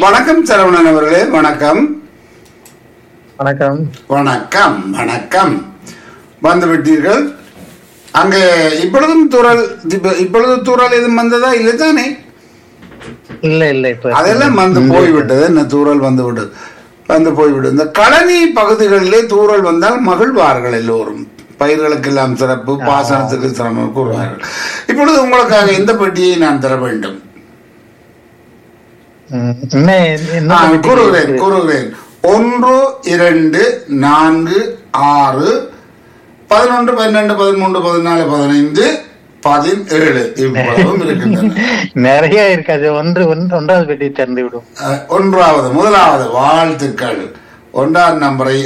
வணக்கம் சரவணன் அவர்களே வணக்கம் வணக்கம் வணக்கம் வணக்கம் வந்து விட்டீர்கள் அங்கே இப்பொழுதும் தூரல் இப்ப- இப்பொழுது தூரல் எதுவும் வந்ததா இல்லை தானே இல்ல இல்ல இப்ப அதெல்லாம் வந்து போய்விட்டது என்ன தூரல் வந்து விட்டது வந்து போய்விட்டது இந்த களனி பகுதிகளிலே தூரல் வந்தால் மகிழ்வார்கள் எல்லோரும் பயிர்களுக்கெல்லாம் சிறப்பு பாசனத்துக்கு சிரமம் கூறுவார்கள் இப்பொழுது உங்களுக்காக இந்த பெட்டியை நான் தர வேண்டும் ம், என்ன என்ன ஆ, committee கூறுகிறேன் இருக்கு? கூறுகிறேன் ஒன்று இரண்டு நான்கு ஆறு பதினொன்று பன்னெண்டு பதிமூன்று பதினாலு பதினைந்து பதினேழு இவ்வளவும் இருக்கின்றன நிறைய இருக்காது ஒன்று ஒன்று ஒன்றாவது பெட்டி திறந்து விடும் அஹ், ஒன்றாவது முதலாவது வாழ்த்துக்கள் ஒன்றாம் நம்பரை